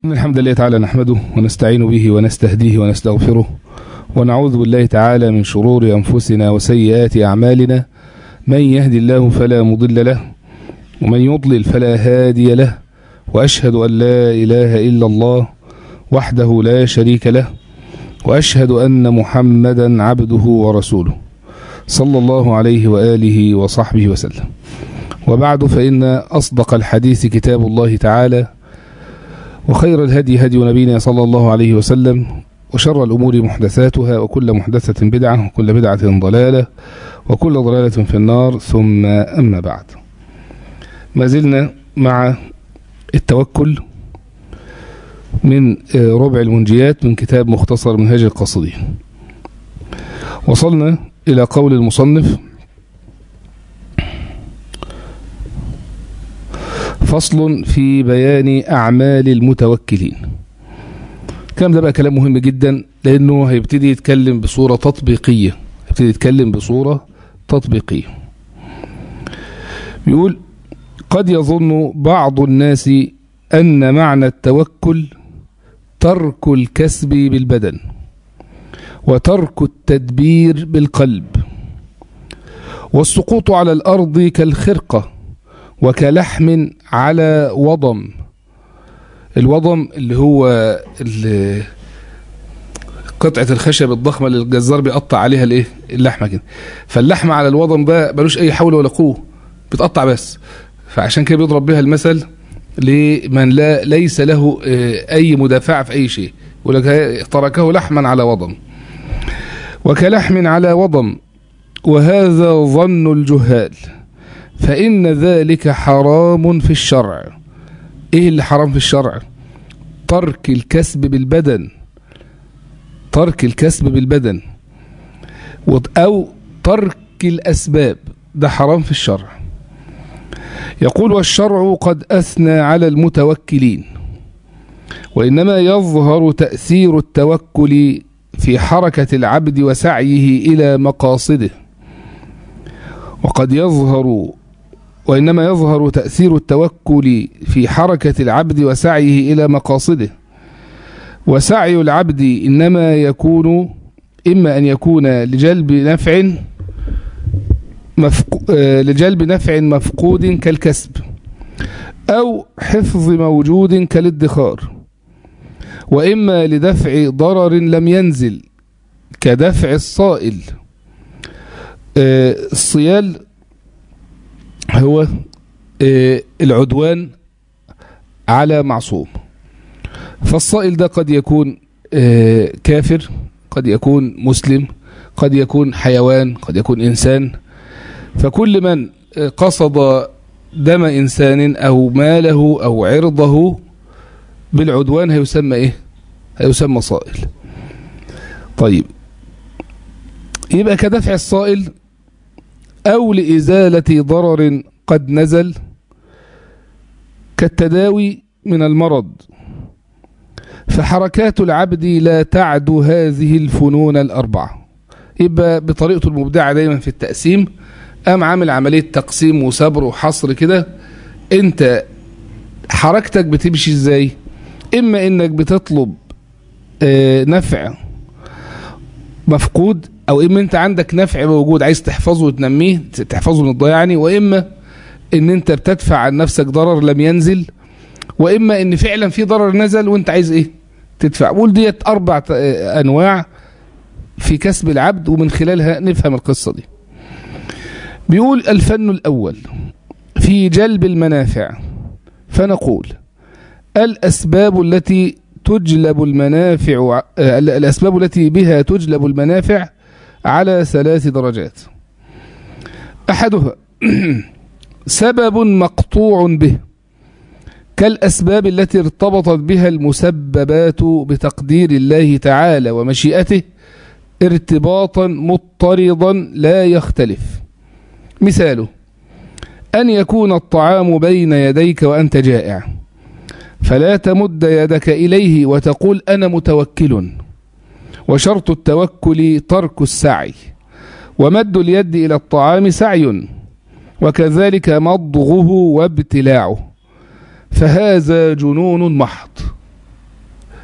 إن الحمد لله تعالى نحمده ونستعين به ونستهديه ونستغفره ونعوذ بالله تعالى من شرور أنفسنا وسيئات أعمالنا من يهدي الله فلا مضل له ومن يضلل فلا هادي له وأشهد أن لا إله إلا الله وحده لا شريك له وأشهد أن محمدا عبده ورسوله صلى الله عليه وآله وصحبه وسلم وبعد فإن أصدق الحديث كتاب الله تعالى وخير الهدي هدي نبينا صلى الله عليه وسلم وشر الأمور محدثاتها وكل محدثة بدعة وكل بدعة ضلالة وكل ضلالة في النار ثم أما بعد ما زلنا مع التوكل من ربع المنجيات من كتاب مختصر منهاج القاصدين وصلنا إلى قول المصنف فصل في بيان أعمال المتوكلين الكلام ده بقى كلام مهم جدا لأنه هيبتدي يتكلم بصورة تطبيقية هيبتدي يتكلم بصورة تطبيقية بيقول قد يظن بعض الناس أن معنى التوكل ترك الكسب بالبدن وترك التدبير بالقلب والسقوط على الأرض كالخرقة وكلحم على وضم الوضم اللي هو اللي قطعة الخشب الضخمة اللي الجزار بيقطع عليها الايه اللحمة كده فاللحمة على الوضم ده ملوش أي حول ولا قوة بتقطع بس فعشان كده بيضرب بها المثل لمن لا ليس له أي مدافع في أي شيء ولك تركه لحما على وضم وكلحم على وضم وهذا ظن الجهال فإن ذلك حرام في الشرع إيه اللي حرام في الشرع ترك الكسب بالبدن ترك الكسب بالبدن أو ترك الأسباب ده حرام في الشرع يقول والشرع قد أثنى على المتوكلين وإنما يظهر تأثير التوكل في حركة العبد وسعيه إلى مقاصده وقد يظهر وإنما يظهر تأثير التوكل في حركة العبد وسعيه إلى مقاصده وسعي العبد إنما يكون إما أن يكون لجلب نفع مفق... لجلب نفع مفقود كالكسب أو حفظ موجود كالادخار وإما لدفع ضرر لم ينزل كدفع الصائل الصيال هو العدوان على معصوم فالصائل ده قد يكون كافر قد يكون مسلم قد يكون حيوان قد يكون إنسان فكل من قصد دم إنسان أو ماله أو عرضه بالعدوان هيسمى إيه هيسمى صائل طيب يبقى كدفع الصائل أو لإزالة ضرر قد نزل كالتداوي من المرض فحركات العبد لا تعد هذه الفنون الأربعة يبقى بطريقته المبدعة دايما في التقسيم قام عامل عملية تقسيم وصبر وحصر كده انت حركتك بتمشي ازاي اما انك بتطلب اه نفع مفقود او اما انت عندك نفع موجود عايز تحفظه وتنميه تحفظه من الضياع يعني واما ان انت بتدفع عن نفسك ضرر لم ينزل واما ان فعلا في ضرر نزل وانت عايز ايه تدفع قول ديت اربع انواع في كسب العبد ومن خلالها نفهم القصة دي بيقول الفن الاول في جلب المنافع فنقول الاسباب التي تجلب المنافع الاسباب التي بها تجلب المنافع على ثلاث درجات احدها سبب مقطوع به كالاسباب التي ارتبطت بها المسببات بتقدير الله تعالى ومشيئته ارتباطا مضطردا لا يختلف مثاله ان يكون الطعام بين يديك وانت جائع فلا تمد يدك اليه وتقول انا متوكل وشرط التوكل ترك السعي ومد اليد إلى الطعام سعي وكذلك مضغه وابتلاعه فهذا جنون محض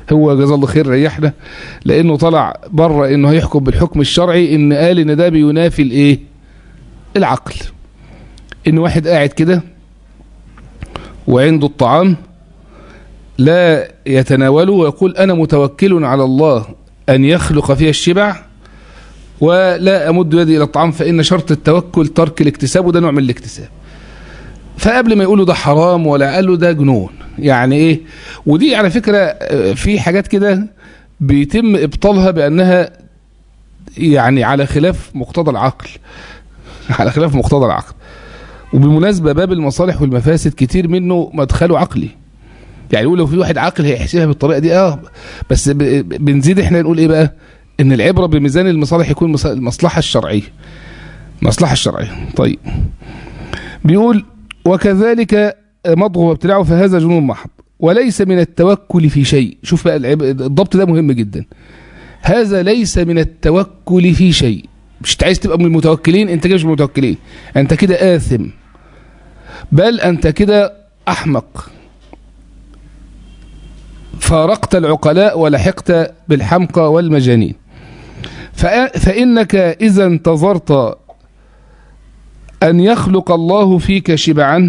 هو جزاه الله خير ريحنا لانه طلع بره انه هيحكم بالحكم الشرعي ان قال ان ده بينافي الايه العقل ان واحد قاعد كده وعنده الطعام لا يتناوله ويقول انا متوكل على الله ان يخلق فيها الشبع ولا امد يدي الى الطعام فان شرط التوكل ترك الاكتساب وده نوع من الاكتساب فقبل ما يقولوا ده حرام ولا قالوا ده جنون يعني ايه ودي على فكرة في حاجات كده بيتم ابطالها بانها يعني على خلاف مقتضى العقل على خلاف مقتضى العقل وبالمناسبة باب المصالح والمفاسد كتير منه مدخله عقلي يعني يقول لو في واحد عاقل هيحسبها بالطريقة دي اه بس بنزيد احنا نقول ايه بقى ان العبرة بميزان المصالح يكون المصلحة الشرعية المصلحة الشرعية طيب بيقول وكذلك مضغه وابتلاعه فهذا جنون محض وليس من التوكل في شيء شوف بقى العب... الضبط ده مهم جدا هذا ليس من التوكل في شيء مش عايز تبقى من المتوكلين انت كده مش من المتوكلين انت كده آثم بل انت كده احمق فارقت العقلاء ولحقت بالحمقى والمجانين فإنك إذا انتظرت أن يخلق الله فيك شبعا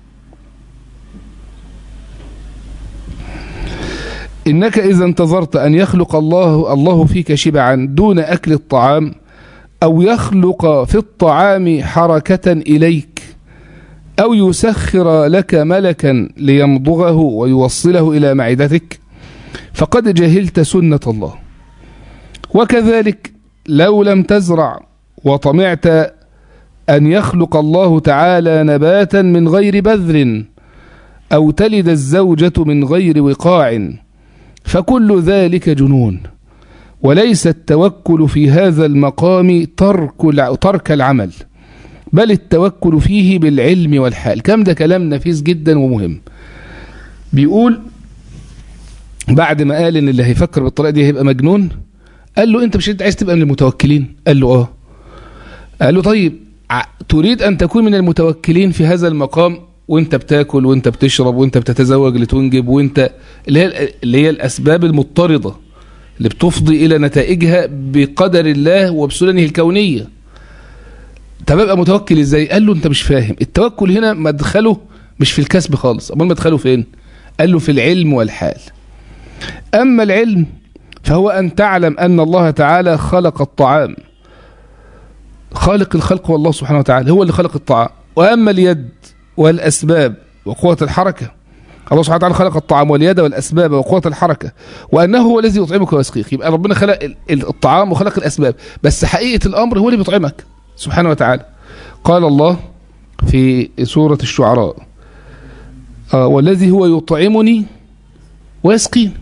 إنك إذا انتظرت أن يخلق الله الله فيك شبعا دون أكل الطعام أو يخلق في الطعام حركة إليك أو يسخر لك ملكا ليمضغه ويوصله إلى معدتك فقد جهلت سنة الله وكذلك لو لم تزرع وطمعت أن يخلق الله تعالى نباتا من غير بذر أو تلد الزوجة من غير وقاع فكل ذلك جنون وليس التوكل في هذا المقام ترك ترك العمل بل التوكل فيه بالعلم والحال كم ده كلام نفيس جدا ومهم بيقول بعد ما قال ان اللي هيفكر بالطريقه دي هيبقى مجنون قال له انت مش انت عايز تبقى من المتوكلين قال له اه قال له طيب تريد ان تكون من المتوكلين في هذا المقام وانت بتاكل وانت بتشرب وانت بتتزوج لتنجب وانت اللي هي اللي هي الاسباب المضطرده اللي بتفضي الى نتائجها بقدر الله وبسننه الكونيه طب ابقى متوكل ازاي قال له انت مش فاهم التوكل هنا مدخله مش في الكسب خالص امال مدخله فين قال له في العلم والحال اما العلم فهو ان تعلم ان الله تعالى خلق الطعام خالق الخلق والله سبحانه وتعالى هو اللي خلق الطعام واما اليد والاسباب وقوه الحركه الله سبحانه وتعالى خلق الطعام واليد والاسباب وقوه الحركه وانه هو الذي يطعمك ويسقيك يبقى ربنا خلق الطعام وخلق الاسباب بس حقيقه الامر هو اللي بيطعمك سبحانه وتعالى قال الله في سورة الشعراء آه والذي هو يطعمني ويسقيني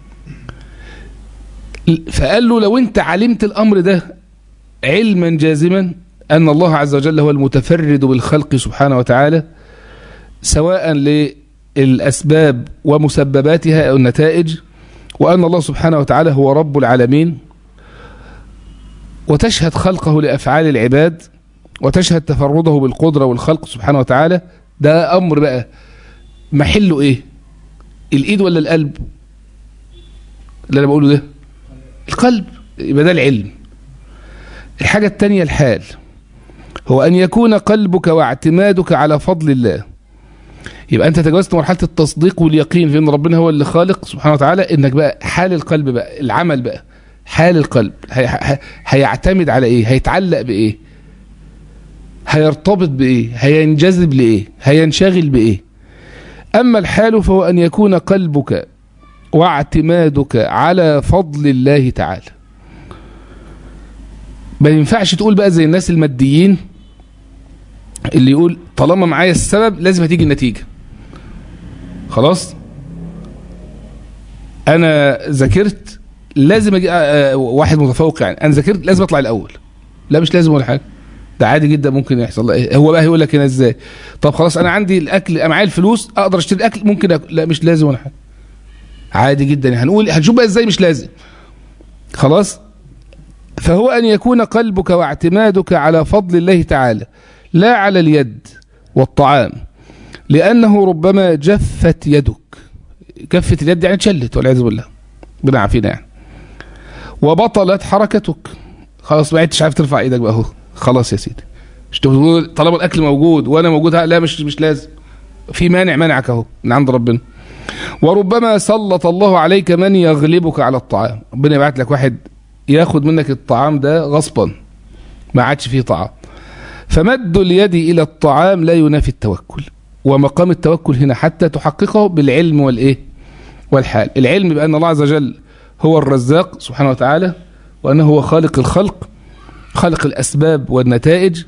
فقال له لو انت علمت الامر ده علما جازما ان الله عز وجل هو المتفرد بالخلق سبحانه وتعالى سواء للاسباب ومسبباتها او النتائج وان الله سبحانه وتعالى هو رب العالمين وتشهد خلقه لأفعال العباد وتشهد تفرده بالقدرة والخلق سبحانه وتعالى ده أمر بقى محله إيه الإيد ولا القلب اللي أنا بقوله ده القلب يبقى ده العلم الحاجة التانية الحال هو أن يكون قلبك واعتمادك على فضل الله يبقى أنت تجاوزت مرحلة التصديق واليقين في أن ربنا هو اللي خالق سبحانه وتعالى إنك بقى حال القلب بقى العمل بقى حال القلب هي... هيعتمد على ايه هيتعلق بايه هيرتبط بايه هينجذب لايه هينشغل بايه اما الحال فهو ان يكون قلبك واعتمادك على فضل الله تعالى ما ينفعش تقول بقى زي الناس الماديين اللي يقول طالما معايا السبب لازم هتيجي النتيجة خلاص انا ذاكرت لازم اجي واحد متفوق يعني انا ذاكرت لازم اطلع الاول لا مش لازم ولا حاجه ده عادي جدا ممكن يحصل هو بقى هيقول لك هنا ازاي طب خلاص انا عندي الاكل انا معايا الفلوس اقدر اشتري الاكل ممكن أكل. لا مش لازم ولا حاجه عادي جدا هنقول هنشوف بقى ازاي مش لازم خلاص فهو ان يكون قلبك واعتمادك على فضل الله تعالى لا على اليد والطعام لانه ربما جفت يدك جفت اليد يعني اتشلت والعياذ بالله ربنا عافينا يعني وبطلت حركتك خلاص ما عدتش عارف ترفع ايدك بقى اهو خلاص يا سيدي مش تقول طالما الاكل موجود وانا موجود لا مش مش لازم في مانع منعك اهو من عند ربنا وربما سلط الله عليك من يغلبك على الطعام ربنا يبعت لك واحد ياخد منك الطعام ده غصبا ما عادش فيه طعام فمد اليد الى الطعام لا ينافي التوكل ومقام التوكل هنا حتى تحققه بالعلم والايه والحال العلم بان الله عز وجل هو الرزاق سبحانه وتعالى وانه هو خالق الخلق خلق الاسباب والنتائج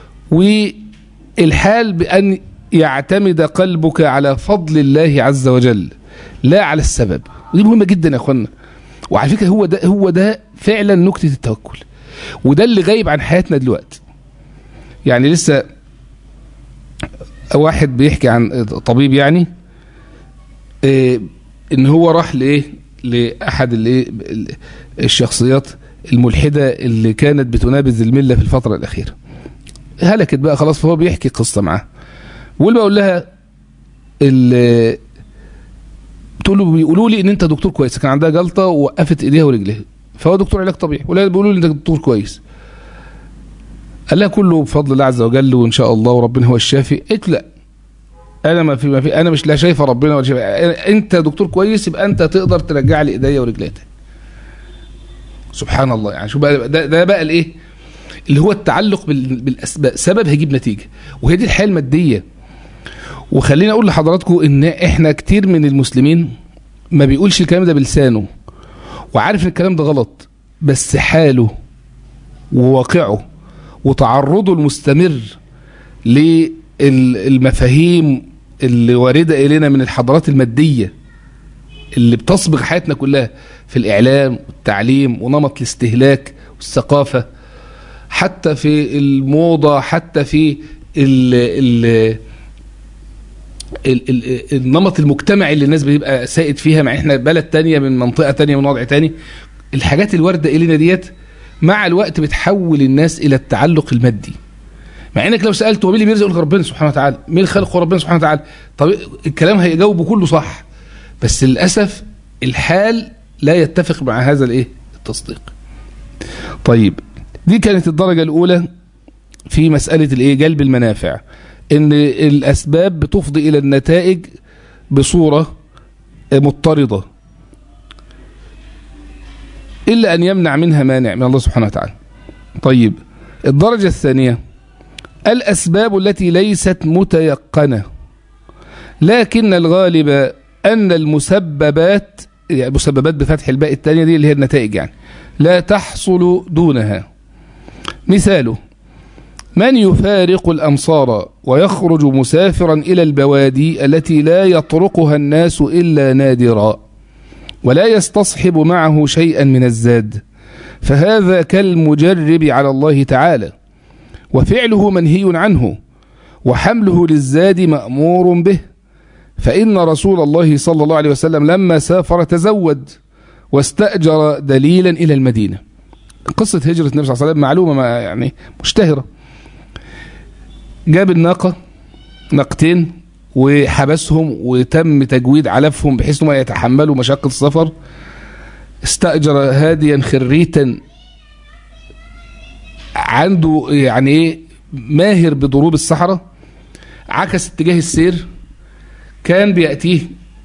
والحال بان يعتمد قلبك على فضل الله عز وجل لا على السبب ودي مهمه جدا يا اخوانا وعلى فكره هو ده هو ده فعلا نكته التوكل وده اللي غايب عن حياتنا دلوقتي يعني لسه واحد بيحكي عن طبيب يعني إيه ان هو راح لايه لاحد الايه الشخصيات الملحده اللي كانت بتنابذ المله في الفتره الاخيره هلكت بقى خلاص فهو بيحكي قصه معاه بقول بقول لها ال بتقول له بيقولوا لي ان انت دكتور كويس كان عندها جلطه ووقفت ايديها ورجليها فهو دكتور علاج طبيعي ولا بيقولوا لي انت دكتور كويس قال لها كله بفضل الله عز وجل وان شاء الله وربنا هو الشافي قلت لا انا ما في ما في انا مش لا شايفه ربنا ولا شايفه انت دكتور كويس يبقى انت تقدر ترجع لي ايديا ورجليا سبحان الله يعني شو بقى ده, ده بقى الايه اللي هو التعلق بالاسباب سبب هيجيب نتيجه وهي دي الحياه الماديه وخليني اقول لحضراتكم ان احنا كتير من المسلمين ما بيقولش الكلام ده بلسانه وعارف ان الكلام ده غلط بس حاله وواقعه وتعرضه المستمر للمفاهيم اللي واردة إلينا من الحضارات المادية اللي بتصبغ حياتنا كلها في الإعلام والتعليم ونمط الاستهلاك والثقافة حتى في الموضة حتى في ال ال ال ال النمط المجتمعي اللي الناس بتبقى سائد فيها مع احنا بلد تانية من منطقة تانية من وضع تاني الحاجات الواردة إلينا ديت مع الوقت بتحول الناس إلى التعلق المادي مع انك لو سالت هو مين اللي بيرزق يقول ربنا سبحانه وتعالى مين اللي خلقه ربنا سبحانه وتعالى طب الكلام هيجاوبه كله صح بس للاسف الحال لا يتفق مع هذا الايه التصديق طيب دي كانت الدرجه الاولى في مساله الايه جلب المنافع ان الاسباب بتفضي الى النتائج بصوره مضطرده الا ان يمنع منها مانع من الله سبحانه وتعالى طيب الدرجه الثانيه الأسباب التي ليست متيقنة لكن الغالب أن المسببات يعني مسببات بفتح الباء الثانية دي اللي هي النتائج يعني لا تحصل دونها مثاله من يفارق الأمصار ويخرج مسافرا إلى البوادي التي لا يطرقها الناس إلا نادرا ولا يستصحب معه شيئا من الزاد فهذا كالمجرب على الله تعالى وفعله منهي عنه وحمله للزاد مأمور به فإن رسول الله صلى الله عليه وسلم لما سافر تزود واستأجر دليلا إلى المدينة قصة هجرة النبي صلى الله عليه وسلم معلومة ما يعني مشتهرة جاب الناقة ناقتين وحبسهم وتم تجويد علفهم بحيث ما يتحملوا مشقة السفر استأجر هاديا خريتا عنده يعني ايه ماهر بضروب الصحراء عكس اتجاه السير كان بيأتيه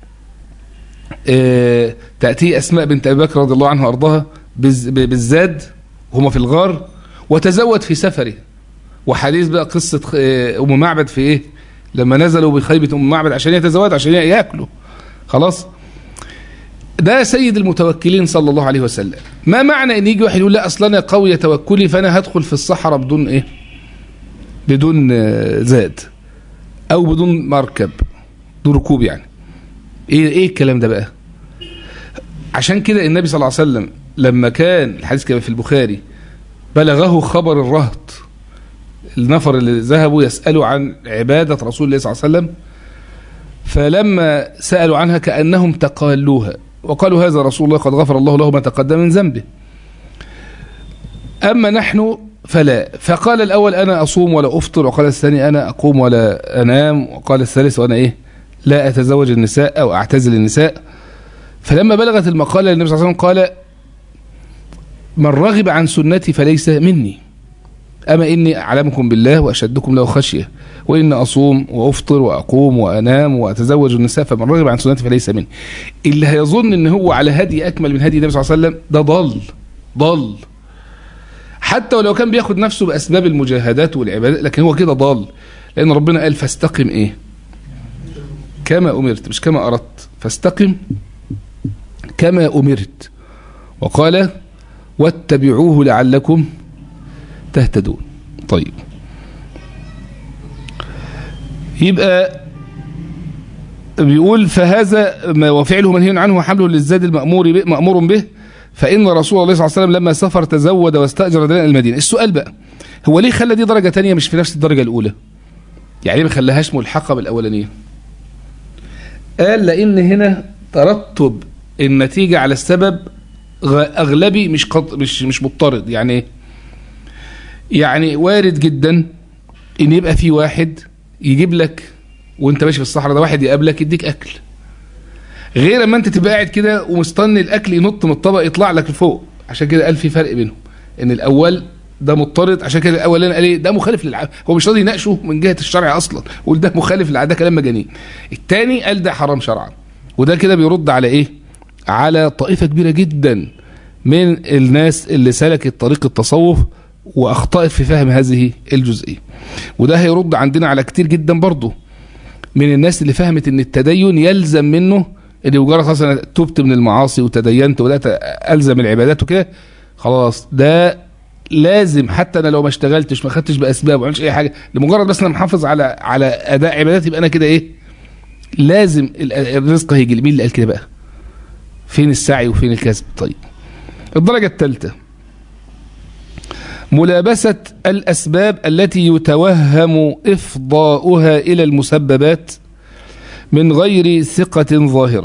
اه تأتيه أسماء بنت أبي بكر رضي الله عنها وأرضاها بالزاد وهما في الغار وتزود في سفره وحديث بقى قصة أم معبد في إيه لما نزلوا بخيبة أم معبد عشان يتزود عشان يأكلوا خلاص ده سيد المتوكلين صلى الله عليه وسلم ما معنى ان يجي واحد يقول لا اصلا انا قوي توكلي فانا هدخل في الصحراء بدون ايه بدون زاد او بدون مركب بدون ركوب يعني ايه ايه الكلام ده بقى عشان كده النبي صلى الله عليه وسلم لما كان الحديث كان في البخاري بلغه خبر الرهط النفر اللي ذهبوا يسألوا عن عبادة رسول الله صلى الله عليه وسلم فلما سألوا عنها كأنهم تقالوها وقالوا هذا رسول الله قد غفر الله له ما تقدم من ذنبه أما نحن فلا فقال الأول أنا أصوم ولا أفطر وقال الثاني أنا أقوم ولا أنام وقال الثالث وأنا إيه لا أتزوج النساء أو أعتزل النساء فلما بلغت المقالة النبي صلى الله عليه وسلم قال من رغب عن سنتي فليس مني أما إني أعلمكم بالله وأشدكم له خشية وإن أصوم وأفطر وأقوم وأنام وأتزوج النساء فمن رغب عن سنتي فليس مني اللي هيظن إن هو على هدي أكمل من هدي النبي صلى الله عليه وسلم ده ضل ضل حتى ولو كان بياخد نفسه بأسباب المجاهدات والعبادات لكن هو كده ضال لأن ربنا قال فاستقم إيه كما أمرت مش كما أردت فاستقم كما أمرت وقال واتبعوه لعلكم تهتدون طيب يبقى بيقول فهذا ما وفعله منهي عنه وحمله للزاد المأمور به مأمور به فإن رسول الله صلى الله عليه وسلم لما سافر تزود واستأجر دلال المدينة السؤال بقى هو ليه خلى دي درجة تانية مش في نفس الدرجة الأولى يعني ليه ما خلاهاش ملحقة بالأولانية قال لأن هنا ترتب النتيجة على السبب أغلبي مش قط... مش مش مضطرد يعني ايه يعني وارد جدا ان يبقى في واحد يجيب لك وانت ماشي في الصحراء ده واحد يقابلك يديك اكل غير اما انت تبقى قاعد كده ومستني الاكل ينط من الطبق يطلع لك لفوق عشان كده قال في فرق بينهم ان الاول ده مضطرد عشان كده الاولاني قال ايه ده مخالف للعاده هو مش راضي يناقشه من جهه الشرع اصلا وقال ده مخالف للعاده كلام مجانين الثاني قال ده حرام شرعا وده كده بيرد على ايه على طائفه كبيره جدا من الناس اللي سلكت طريق التصوف واخطأت في فهم هذه الجزئيه وده هيرد عندنا على كتير جدا برضه من الناس اللي فهمت ان التدين يلزم منه ان مجرد خلاص انا تبت من المعاصي وتدينت وبدات الزم العبادات وكده خلاص ده لازم حتى انا لو ما اشتغلتش ما خدتش باسباب وما عملتش اي حاجه لمجرد بس انا محافظ على على اداء عباداتي يبقى انا كده ايه لازم الرزق هيجي مين اللي قال كده بقى فين السعي وفين الكسب طيب الدرجه الثالثه ملابسة الأسباب التي يتوهم إفضاؤها إلى المسببات من غير ثقة ظاهرة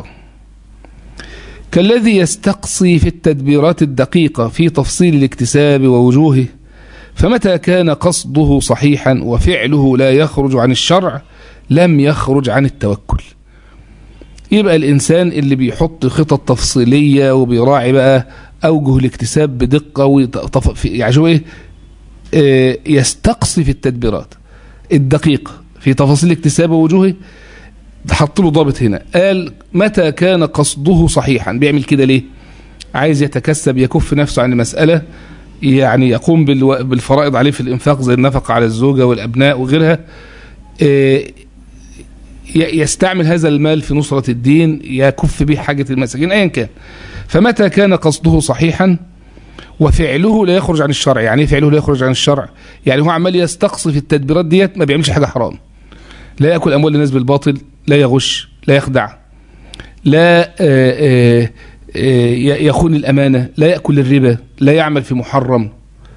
كالذي يستقصي في التدبيرات الدقيقة في تفصيل الاكتساب ووجوهه فمتى كان قصده صحيحا وفعله لا يخرج عن الشرع لم يخرج عن التوكل يبقى الإنسان اللي بيحط خطط تفصيلية وبيراعي بقى أوجه الاكتساب بدقة وطف... يعني شو إيه اه يستقصي في التدبيرات الدقيقة في تفاصيل اكتساب وجوهه حط له ضابط هنا قال متى كان قصده صحيحا بيعمل كده ليه عايز يتكسب يكف نفسه عن المسألة يعني يقوم بالو... بالفرائض عليه في الإنفاق زي النفقة على الزوجة والأبناء وغيرها اه يستعمل هذا المال في نصرة الدين يكف به حاجة المساكين أيا كان فمتى كان قصده صحيحا وفعله لا يخرج عن الشرع يعني ايه فعله لا يخرج عن الشرع يعني هو عمال يستقصي في التدبيرات ديت ما بيعملش حاجة حرام لا يأكل أموال الناس بالباطل لا يغش لا يخدع لا آآ آآ يخون الأمانة لا يأكل الربا لا يعمل في محرم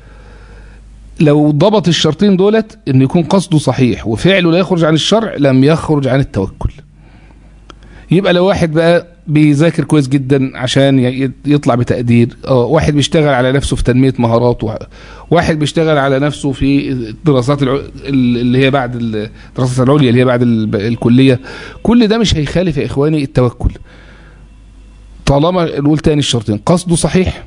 لو ضبط الشرطين دولت ان يكون قصده صحيح وفعله لا يخرج عن الشرع لم يخرج عن التوكل يبقى لو واحد بقى بيذاكر كويس جدا عشان يطلع بتقدير اه واحد بيشتغل على نفسه في تنمية مهاراته واحد بيشتغل على نفسه في الدراسات الع... اللي هي بعد الدراسات العليا اللي هي بعد الكلية كل ده مش هيخالف يا اخواني التوكل طالما نقول تاني الشرطين قصده صحيح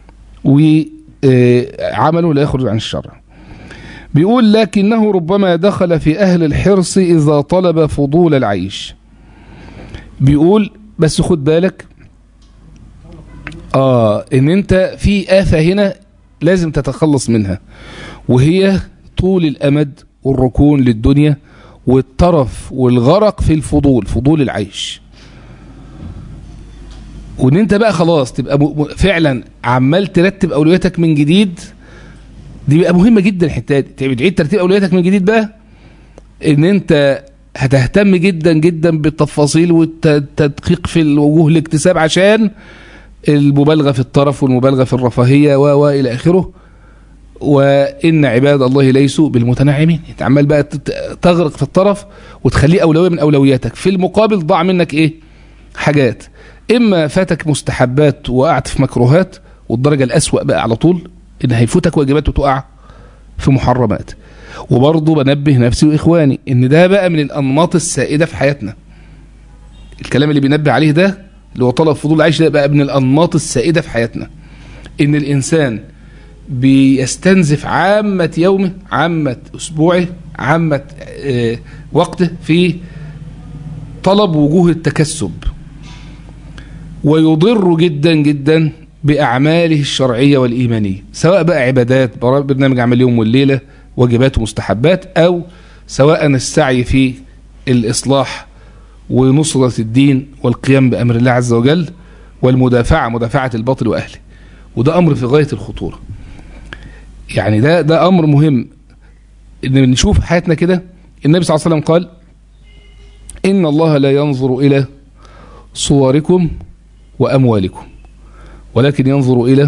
وعمله لا يخرج عن الشرع بيقول لكنه ربما دخل في أهل الحرص إذا طلب فضول العيش بيقول بس خد بالك آه إن أنت في آفة هنا لازم تتخلص منها وهي طول الأمد والركون للدنيا والطرف والغرق في الفضول فضول العيش وان انت بقى خلاص تبقى فعلا عمال ترتب اولوياتك من جديد دي بقى مهمه جدا الحته دي تعيد ترتيب اولوياتك من جديد بقى ان انت هتهتم جدا جدا بالتفاصيل والتدقيق في الوجوه الاكتساب عشان المبالغه في الطرف والمبالغه في الرفاهيه و و الى اخره وان عباد الله ليسوا بالمتنعمين انت عمال بقى تغرق في الطرف وتخليه اولويه من اولوياتك في المقابل ضاع منك ايه حاجات اما فاتك مستحبات وقعت في مكروهات والدرجه الاسوأ بقى على طول ان هيفوتك واجبات وتقع في محرمات وبرضه بنبه نفسي واخواني ان ده بقى من الانماط السائده في حياتنا الكلام اللي بينبه عليه ده اللي هو طلب فضول العيش ده بقى من الانماط السائده في حياتنا ان الانسان بيستنزف عامه يومه عامه اسبوعه عامه آه، وقته في طلب وجوه التكسب ويضر جدا جدا بأعماله الشرعية والإيمانية سواء بقى عبادات برنامج عمل يوم والليلة واجبات ومستحبات أو سواء السعي في الإصلاح ونصرة الدين والقيام بأمر الله عز وجل والمدافعة مدافعة الباطل وأهله وده أمر في غاية الخطورة يعني ده ده أمر مهم إن نشوف حياتنا كده النبي صلى الله عليه وسلم قال إن الله لا ينظر إلى صوركم وأموالكم ولكن ينظر إلى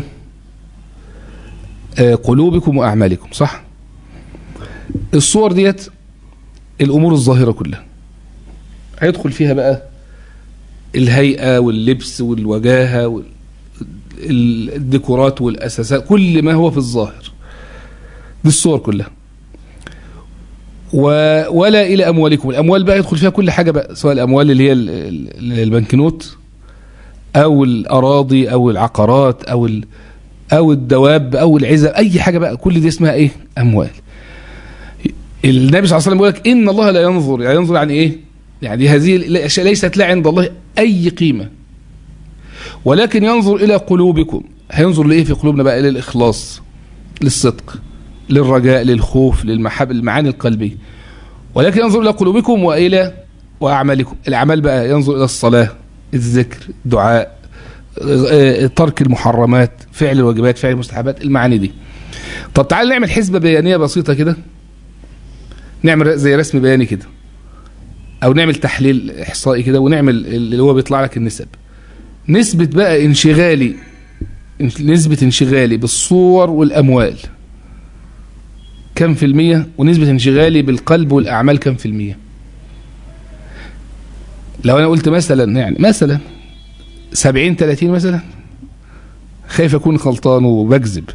آه، قلوبكم وأعمالكم صح الصور ديت الأمور الظاهرة كلها هيدخل فيها بقى الهيئة واللبس والوجاهة والديكورات والأساسات كل ما هو في الظاهر دي الصور كلها و... ولا إلى أموالكم الأموال بقى يدخل فيها كل حاجة بقى سواء الأموال اللي هي ال- ال- البنكنوت أو الأراضي أو العقارات أو ال... أو الدواب أو العزب أي حاجة بقى كل دي اسمها إيه أموال النبي صلى الله عليه وسلم بيقول لك إن الله لا ينظر يعني ينظر عن إيه يعني هذه الأشياء ليست لا عند الله أي قيمة ولكن ينظر إلى قلوبكم هينظر لإيه في قلوبنا بقى إلى الإخلاص للصدق للرجاء للخوف للمحب المعاني القلبية ولكن ينظر إلى قلوبكم وإلى وأعمالكم الأعمال بقى ينظر إلى الصلاة الذكر الدعاء آه، ترك المحرمات فعل الواجبات فعل المستحبات المعاني دي طب تعال نعمل حسبة بيانية بسيطة كده نعمل زي رسم بياني كده او نعمل تحليل احصائي كده ونعمل اللي هو بيطلع لك النسب نسبة بقى انشغالي نسبة انشغالي بالصور والاموال كم في المية ونسبة انشغالي بالقلب والاعمال كم في المية لو انا قلت مثلا يعني مثلا سبعين تلاتين مثلا خايف اكون غلطان وبكذب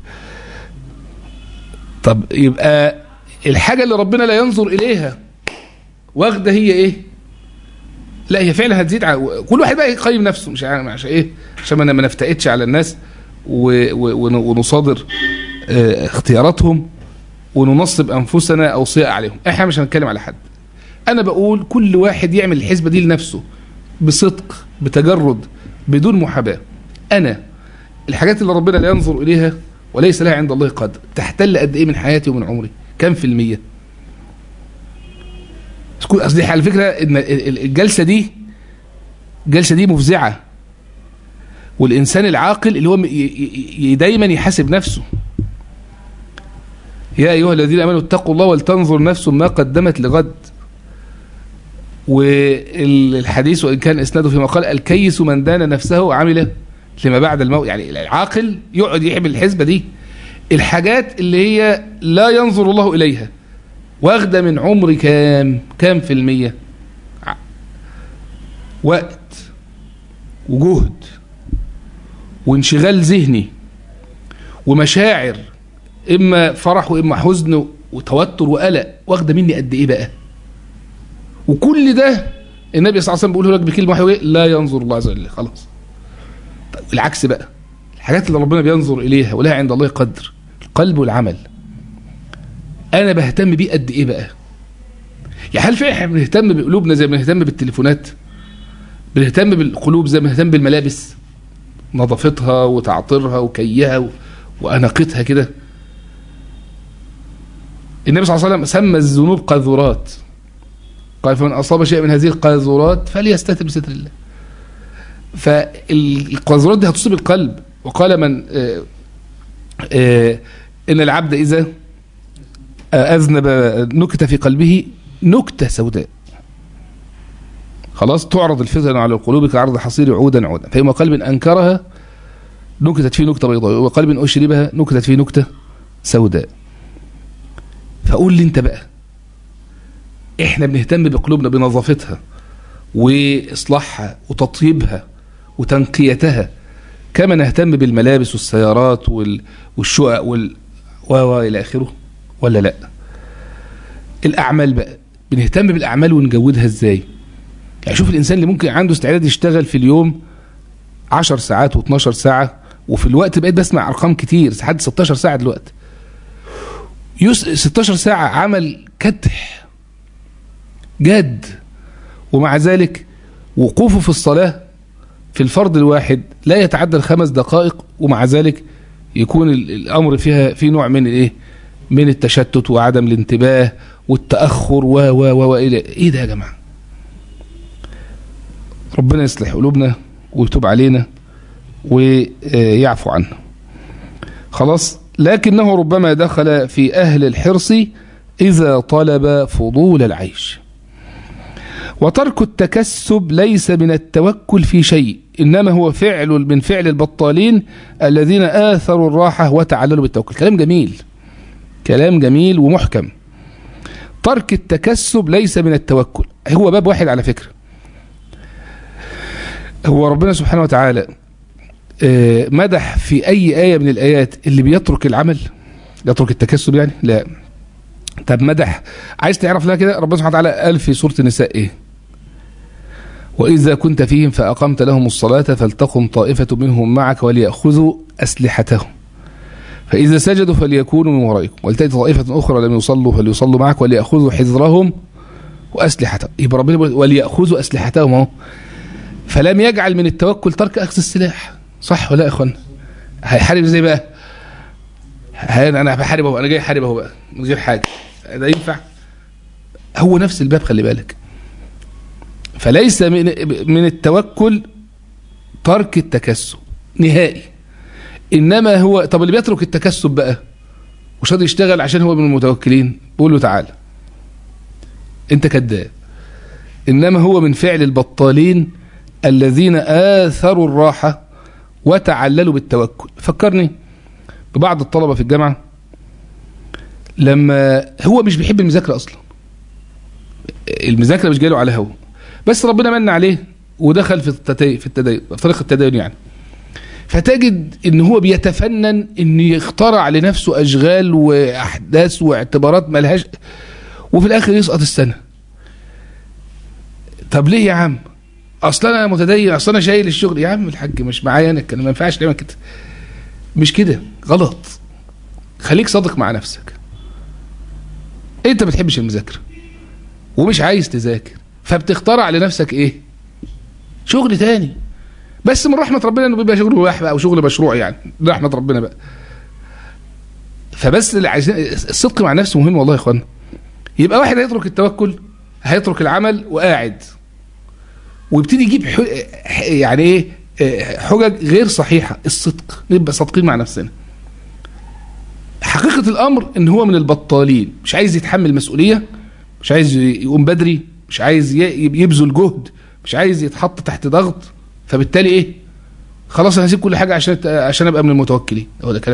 طب يبقى الحاجة اللي ربنا لا ينظر اليها واخده هي ايه لا هي فعلا هتزيد ع... كل واحد بقى يقيم نفسه مش عارف عشان ايه عشان ما ما نفتقدش على الناس و... و... ون- ونصادر اه اختياراتهم وننصب انفسنا اوصياء عليهم احنا مش هنتكلم على حد انا بقول كل واحد يعمل الحسبه دي لنفسه بصدق بتجرد بدون محاباه انا الحاجات اللي ربنا لا ينظر اليها وليس لها عند الله قدر تحتل قد ايه من حياتي ومن عمري كم في الميه تكون اصل على فكره ان ال- ال- الجلسه دي الجلسه دي مفزعه والانسان العاقل اللي هو م- ي- ي- ي- دايما يحاسب نفسه يا ايها الذين امنوا اتقوا الله ولتنظر نفس ما قدمت لغد والحديث وان كان اسناده فيما قال الكيس من دان نفسه وعمل لما بعد الموت يعني العاقل يقعد يعمل الحسبه دي الحاجات اللي هي لا ينظر الله اليها واخده من عمري كام كام في المية ع- وقت وجهد وانشغال ذهني ومشاعر اما فرح واما حزن وتوتر وقلق واخده مني قد ايه بقى وكل ده النبي صلى الله عليه وسلم بيقوله لك بكلمه واحده إيه؟ لا ينظر الله عز وجل خلاص طيب العكس بقى الحاجات اللي ربنا بينظر اليها ولها عند الله قدر القلب والعمل انا بهتم بيه قد ايه بقى يعني هل فعلا احنا بنهتم بقلوبنا زي ما بنهتم بالتليفونات بنهتم بالقلوب زي ما بنهتم بالملابس نظافتها وتعطيرها وكيها و... واناقتها كده النبي صلى الله عليه وسلم سمى الذنوب قاذورات قال فمن اصاب شيئا من هذه القاذورات فليستتر بستر الله فالقاذورات دي هتصيب القلب وقال من آه آه ان العبد اذا أذنب نكتة في قلبه نكتة سوداء خلاص تعرض الفتن على القلوب كعرض حصير عودا عودا فإما قلب أنكرها نكتت فيه نكتة بيضاء وقلب أشربها نكتت فيه نكتة سوداء فقول لي انت بقى احنا بنهتم بقلوبنا بنظافتها واصلاحها وتطيبها وتنقيتها كما نهتم بالملابس والسيارات وال... والشقق وال... و و الى اخره ولا لا الاعمال بقى بنهتم بالاعمال ونجودها ازاي يعني شوف الانسان اللي ممكن عنده استعداد يشتغل في اليوم 10 ساعات و12 ساعة وفي الوقت بقيت بسمع أرقام كتير لحد 16 ساعة دلوقتي يس 16 ساعة عمل كدح جد ومع ذلك وقوفه في الصلاة في الفرض الواحد لا يتعدى الخمس دقائق ومع ذلك يكون ال- الأمر فيها في نوع من الإيه من التشتت وعدم الانتباه والتأخر و و و وإلى إيه ده يا جماعة ربنا يصلح قلوبنا ويتوب علينا ويعفو عنا خلاص لكنه ربما دخل في أهل الحرص إذا طلب فضول العيش وترك التكسب ليس من التوكل في شيء إنما هو فعل من فعل البطالين الذين آثروا الراحة وتعللوا بالتوكل كلام جميل كلام جميل ومحكم ترك التكسب ليس من التوكل هو باب واحد على فكرة هو ربنا سبحانه وتعالى آه، مدح في أي آية من الآيات اللي بيترك العمل يترك التكسب يعني لا طب مدح عايز تعرف لها كده ربنا سبحانه وتعالى قال في سورة النساء ايه وإذا كنت فيهم فأقمت لهم الصلاة فلتقم طائفة منهم معك وليأخذوا أسلحتهم فإذا سجدوا فليكونوا من ورائكم ولتأتي طائفة أخرى لم يصلوا فليصلوا معك وليأخذوا حذرهم وأسلحتهم يبقى ربنا بيقول وليأخذوا أسلحتهم أهو فلم يجعل من التوكل ترك أخذ السلاح صح ولا يا إخوان هيحارب ازاي بقى هي انا بحارب اهو انا جاي احارب اهو بقى من غير حاجه ده ينفع هو نفس الباب خلي بالك فليس من من التوكل ترك التكسب نهائي انما هو طب اللي بيترك التكسب بقى مش راضي يشتغل عشان هو من المتوكلين بقول له تعالى انت كذاب انما هو من فعل البطالين الذين آثروا الراحة وتعللوا بالتوكل فكرني ببعض الطلبة في الجامعة لما هو مش بيحب المذاكرة أصلا المذاكرة مش جايله على هوا بس ربنا من عليه ودخل في التدين في التدين في طريق التدين يعني فتجد ان هو بيتفنن ان يخترع لنفسه اشغال واحداث واعتبارات ملهاش وفي الاخر يسقط السنه طب ليه يا عم اصل انا متدين اصل انا شايل الشغل يا عم الحاج مش معايا انا كان ما ينفعش تعمل كده مش كده غلط خليك صادق مع نفسك انت ما بتحبش المذاكره ومش عايز تذاكر فبتخترع لنفسك ايه شغل تاني بس من رحمه ربنا انه بيبقى شغل مباح بقى او شغل مشروع يعني رحمه ربنا بقى فبس اللي عايزين الصدق مع نفسه مهم والله يا اخوانا يبقى واحد هيترك التوكل هيترك العمل وقاعد ويبتدي يجيب حو... يعني ايه حجج غير صحيحه الصدق نبقى صادقين مع نفسنا حقيقه الامر ان هو من البطالين مش عايز يتحمل مسؤوليه مش عايز يقوم بدري مش عايز يبذل جهد مش عايز يتحط تحت ضغط فبالتالي ايه خلاص انا هسيب كل حاجه عشان عشان ابقى من المتوكلين هو ده كلام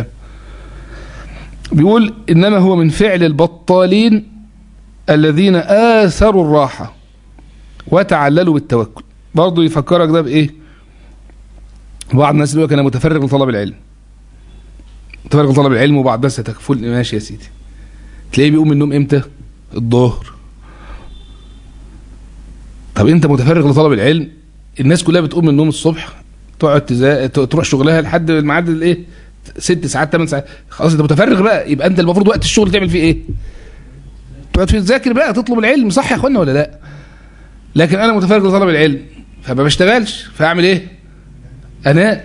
بيقول انما هو من فعل البطالين الذين آثروا الراحة وتعللوا بالتوكل برضه يفكرك ده بإيه بعض الناس يقول لك أنا متفرغ لطلب العلم متفرغ لطلب العلم وبعض الناس يتكفل ماشي يا سيدي تلاقيه بيقوم من النوم إمتى الظهر طب أنت متفرغ لطلب العلم الناس كلها بتقوم من النوم الصبح تقعد تزا... تروح شغلها لحد الميعاد الايه ست ساعات ثمان ساعات خلاص انت متفرغ بقى يبقى انت المفروض وقت الشغل تعمل فيه ايه تقعد تذاكر بقى تطلب العلم صح يا اخوانا ولا لا لكن انا متفرغ لطلب العلم فما بشتغلش فاعمل ايه انام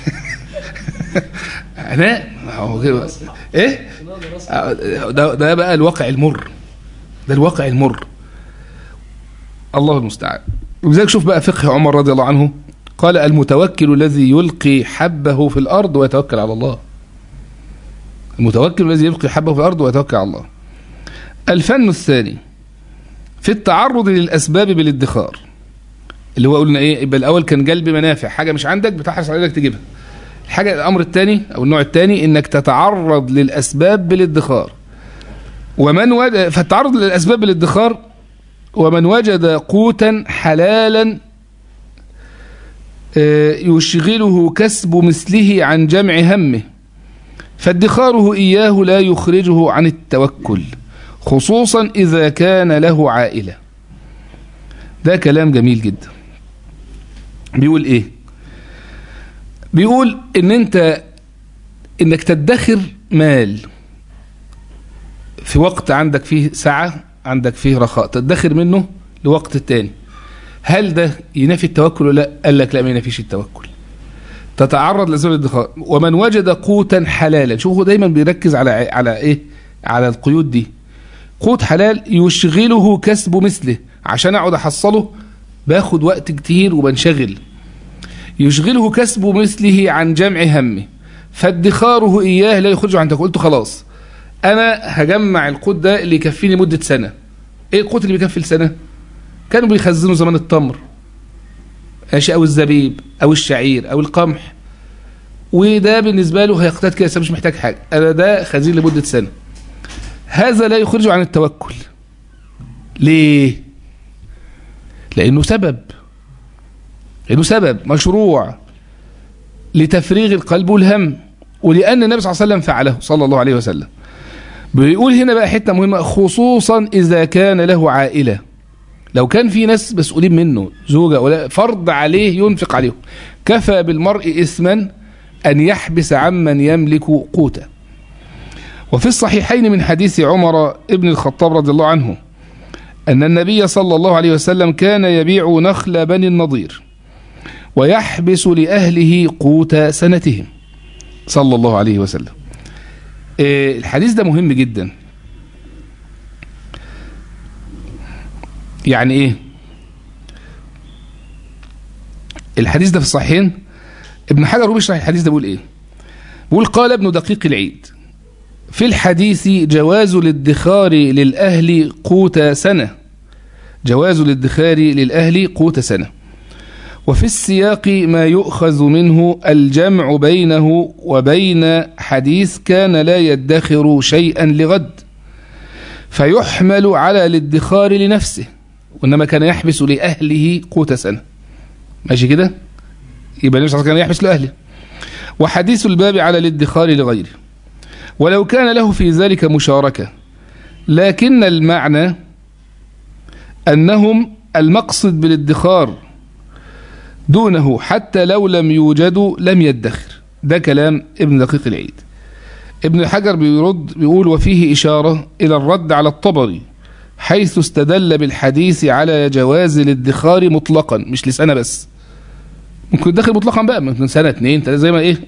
انام ايه ده ده بقى الواقع المر ده الواقع المر الله المستعان ولذلك شوف بقى فقه عمر رضي الله عنه قال المتوكل الذي يلقي حبه في الارض ويتوكل على الله المتوكل الذي يلقي حبه في الارض ويتوكل على الله الفن الثاني في التعرض للأسباب بالادخار اللي هو قلنا ايه يبقى الاول كان جلب منافع حاجه مش عندك بتحرص على انك تجيبها الحاجه الامر الثاني او النوع الثاني انك تتعرض للاسباب بالادخار ومن وجد فالتعرض للاسباب بالادخار ومن وجد قوتا حلالا يشغله كسب مثله عن جمع همه فادخاره اياه لا يخرجه عن التوكل خصوصا إذا كان له عائلة ده كلام جميل جدا بيقول إيه بيقول ان انت انك تدخر مال في وقت عندك فيه سعة عندك فيه رخاء تدخر منه لوقت التاني هل ده ينافي التوكل ولا لا؟ قال لك لا ما ينافيش التوكل تتعرض لزول الادخار ومن وجد قوتا حلالا شوفوا دايما بيركز على على ايه على القيود دي قوت حلال يشغله كسب مثله عشان اقعد احصله باخد وقت كتير وبنشغل يشغله كسب مثله عن جمع همه فادخاره اياه لا يخرج عن قلت خلاص انا هجمع القوت ده اللي يكفيني مده سنه ايه القوت اللي بيكفي السنه كانوا بيخزنوا زمان التمر ماشي او الزبيب او الشعير او القمح وده بالنسبه له هيقتات كده مش محتاج حاجه انا ده خزين لمده سنه هذا لا يخرجه عن التوكل ليه لانه سبب لانه سبب مشروع لتفريغ القلب والهم ولان النبي صلى الله عليه وسلم فعله صلى الله عليه وسلم بيقول هنا بقى حته مهمه خصوصا اذا كان له عائله لو كان في ناس مسؤولين منه زوجة ولا فرض عليه ينفق عليهم كفى بالمرء إثما أن يحبس عمن يملك قوته وفي الصحيحين من حديث عمر ابن الخطاب رضي الله عنه أن النبي صلى الله عليه وسلم كان يبيع نخل بني النضير ويحبس لأهله قوت سنتهم صلى الله عليه وسلم الحديث ده مهم جدا يعني ايه الحديث ده في الصحيحين ابن حجر هو بيشرح الحديث ده بيقول ايه بيقول قال ابن دقيق العيد في الحديث جواز الادخار للأهل قوت سنة جواز الادخار للأهل قوت سنة وفي السياق ما يؤخذ منه الجمع بينه وبين حديث كان لا يدخر شيئا لغد فيحمل على الادخار لنفسه وإنما كان يحبس لأهله قوت سنة ماشي كده يبقى النبي صلى الله عليه وسلم كان يحبس لأهله وحديث الباب على الادخار لغيره ولو كان له في ذلك مشاركة لكن المعنى أنهم المقصد بالادخار دونه حتى لو لم يوجدوا لم يدخر ده كلام ابن دقيق العيد ابن حجر بيرد بيقول وفيه إشارة إلى الرد على الطبري حيث استدل بالحديث على جواز الادخار مطلقا مش لسنة بس ممكن يدخر مطلقا بقى من سنة اتنين تلاتة زي ما ايه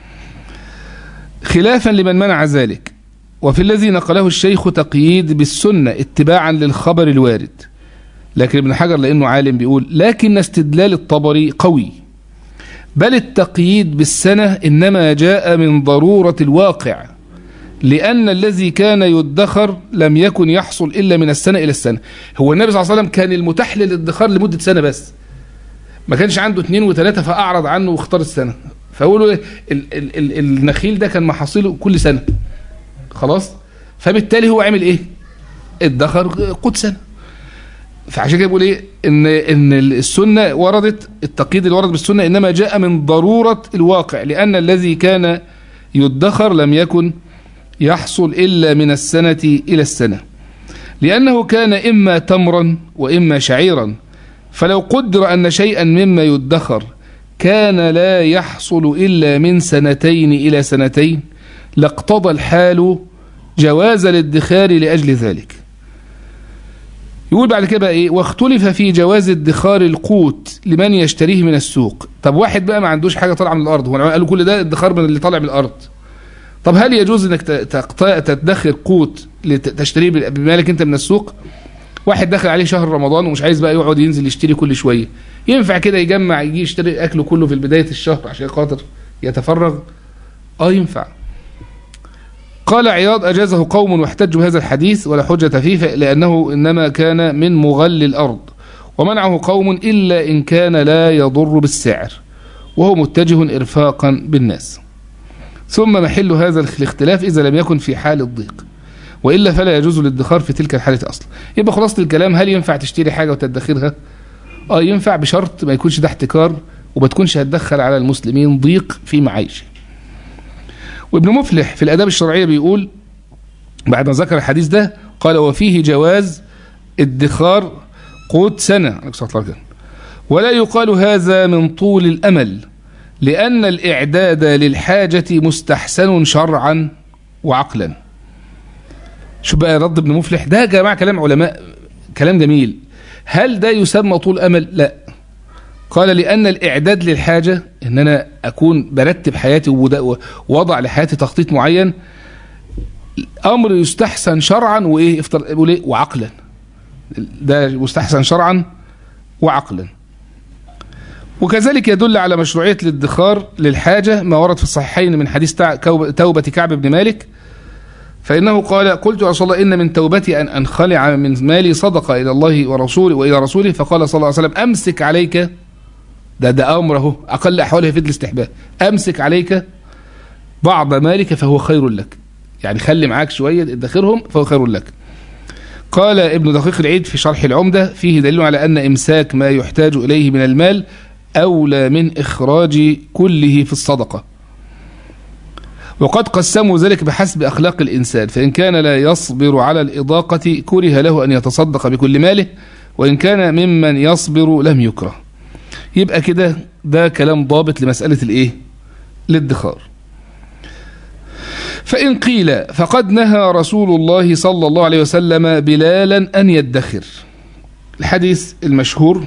خلافا لمن منع ذلك وفي الذي نقله الشيخ تقييد بالسنة اتباعا للخبر الوارد لكن ابن حجر لأنه عالم بيقول لكن استدلال الطبري قوي بل التقييد بالسنة إنما جاء من ضرورة الواقع لأن الذي كان يدخر لم يكن يحصل إلا من السنة إلى السنة هو النبي صلى الله عليه وسلم كان المتاح للادخار لمدة سنة بس ما كانش عنده اثنين وثلاثة فأعرض عنه واختار السنة فأقولوا ال ال ال النخيل ده كان محاصيله كل سنة خلاص فبالتالي هو عمل ايه ادخر قوت سنة فعشان كده بيقول ايه ان ان السنه وردت التقييد اللي ورد بالسنه انما جاء من ضروره الواقع لان الذي كان يدخر لم يكن يحصل الا من السنه الى السنه لانه كان اما تمرا واما شعيرا فلو قدر ان شيئا مما يدخر كان لا يحصل الا من سنتين الى سنتين لاقتضى الحال جواز الادخار لاجل ذلك يقول بعد كده ايه واختلف في جواز ادخار القوت لمن يشتريه من السوق طب واحد بقى ما عندوش حاجه طالعه من الارض هو قالوا كل ده ادخار من اللي طالع من الارض طب هل يجوز انك تدخر قوت تشتريه بمالك انت من السوق واحد داخل عليه شهر رمضان ومش عايز بقى يقعد ينزل يشتري كل شويه ينفع كده يجمع يجي يشتري اكله كله في بدايه الشهر عشان خاطر يتفرغ اه ينفع قال عياض أجازه قوم واحتجوا بهذا الحديث ولا حجة فيه لأنه إنما كان من مغل الأرض ومنعه قوم إلا إن كان لا يضر بالسعر وهو متجه إرفاقا بالناس ثم محل هذا الاختلاف إذا لم يكن في حال الضيق وإلا فلا يجوز الادخار في تلك الحالة أصلا يبقى خلاصة الكلام هل ينفع تشتري حاجة وتدخرها آه ينفع بشرط ما يكونش ده احتكار وما تكونش هتدخل على المسلمين ضيق في معيشه وابن مفلح في الآداب الشرعية بيقول بعد ما ذكر الحديث ده قال وفيه جواز ادخار قوت سنة ولا يقال هذا من طول الأمل لأن الإعداد للحاجة مستحسن شرعا وعقلا شو بقى رد ابن مفلح ده يا جماعة كلام علماء كلام جميل هل ده يسمى طول أمل لا قال لأن الإعداد للحاجة إن أنا أكون برتب حياتي ووضع لحياتي تخطيط معين أمر يستحسن شرعا وإيه افتر... إيه؟ وعقلا ده مستحسن شرعا وعقلا وكذلك يدل على مشروعية الادخار للحاجة ما ورد في الصحيحين من حديث توبة كعب بن مالك فإنه قال قلت يا رسول الله إن من توبتي أن أنخلع من مالي صدقة إلى الله ورسوله وإلى رسوله فقال صلى الله عليه وسلم أمسك عليك ده ده أمره أقل أحواله في الاستحباب أمسك عليك بعض مالك فهو خير لك يعني خلي معاك شوية ادخرهم فهو خير لك قال ابن دقيق العيد في شرح العمدة فيه دليل على أن إمساك ما يحتاج إليه من المال أولى من إخراج كله في الصدقة وقد قسموا ذلك بحسب أخلاق الإنسان فإن كان لا يصبر على الإضاقة كره له أن يتصدق بكل ماله وإن كان ممن يصبر لم يكره يبقى كده ده كلام ضابط لمسألة الإيه الادخار فإن قيل فقد نهى رسول الله صلى الله عليه وسلم بلالا أن يدخر الحديث المشهور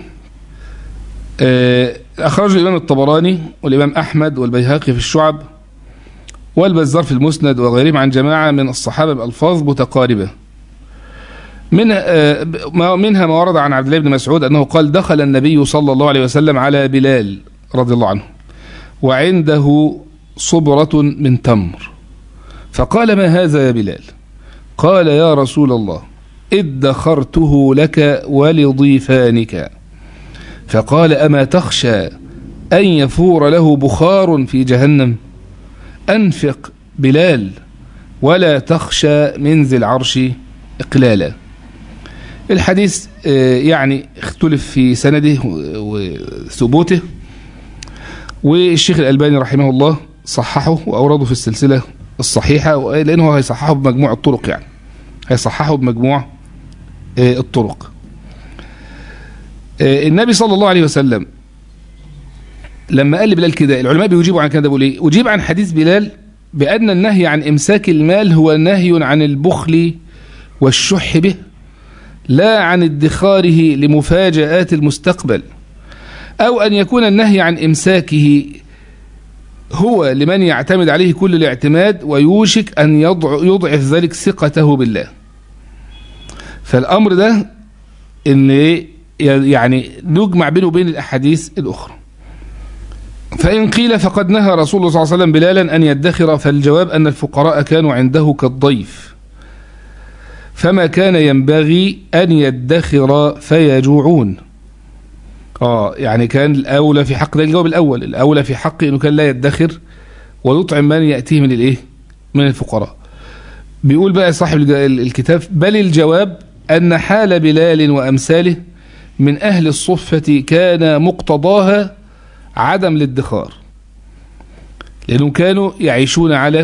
أخرج الإمام الطبراني والإمام أحمد والبيهقي في الشعب والبزار في المسند وغيرهم عن جماعة من الصحابة بألفاظ متقاربة من منها ما ورد عن عبد الله بن مسعود أنه قال دخل النبي صلى الله عليه وسلم على بلال رضي الله عنه وعنده صبرة من تمر فقال ما هذا يا بلال قال يا رسول الله ادخرته لك ولضيفانك فقال أما تخشى أن يفور له بخار في جهنم أنفق بلال ولا تخشى من ذي العرش إقلالا الحديث يعني اختلف في سنده وثبوته والشيخ الألباني رحمه الله صححه وأورده في السلسلة الصحيحة لأنه هيصححه بمجموع الطرق يعني هيصححه بمجموع الطرق النبي صلى الله عليه وسلم لما قال لبلال كده العلماء بيجيبوا عن كده بيقول ايه اجيب عن حديث بلال بان النهي عن امساك المال هو نهي عن البخل والشح به لا عن ادخاره لمفاجآت المستقبل او ان يكون النهي عن امساكه هو لمن يعتمد عليه كل الاعتماد ويوشك ان يضعف ذلك ثقته بالله فالامر ده ان يعني نجمع بينه وبين الاحاديث الاخرى فإن قيل فقد نهى رسول الله صلى الله عليه وسلم بلالا أن يدخر فالجواب أن الفقراء كانوا عنده كالضيف فما كان ينبغي أن يدخر فيجوعون آه يعني كان الأولى في حق ده الجواب الأول الأولى في حق أنه كان لا يدخر ويطعم من يأتيه من الإيه من الفقراء بيقول بقى صاحب الكتاب بل الجواب أن حال بلال وأمثاله من أهل الصفة كان مقتضاها عدم الادخار لأنهم كانوا يعيشون على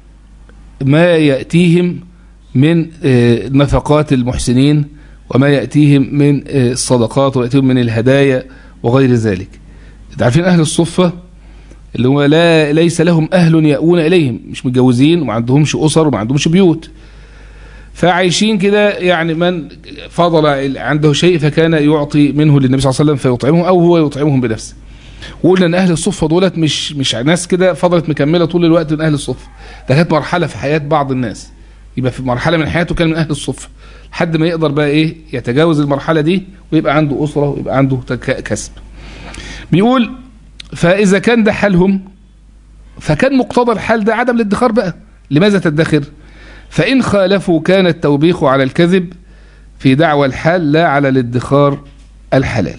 ما يأتيهم من نفقات المحسنين وما يأتيهم من الصدقات ويأتيهم من الهدايا وغير ذلك عارفين أهل الصفة اللي هو لا ليس لهم أهل يأوون إليهم مش متجوزين وما عندهمش أسر وما عندهمش بيوت فعايشين كده يعني من فضل عنده شيء فكان يعطي منه للنبي صلى الله عليه وسلم فيطعمه أو هو يطعمهم بنفسه وقلنا ان اهل الصفه دولت مش مش ناس كده فضلت مكمله طول الوقت من اهل الصفه ده كانت مرحله في حياه بعض الناس يبقى في مرحله من حياته كان من اهل الصفه لحد ما يقدر بقى ايه يتجاوز المرحله دي ويبقى عنده اسره ويبقى عنده كسب بيقول فاذا كان ده حالهم فكان مقتضى الحال ده عدم الادخار بقى لماذا تدخر فان خالفوا كان التوبيخ على الكذب في دعوى الحال لا على الادخار الحلال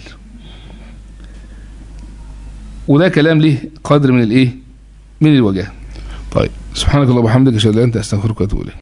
وده كلام ليه قدر من الايه من الوجاه طيب سبحانك اللهم وبحمدك اشهد ان لا اله الا انت استغفرك واتوب اليك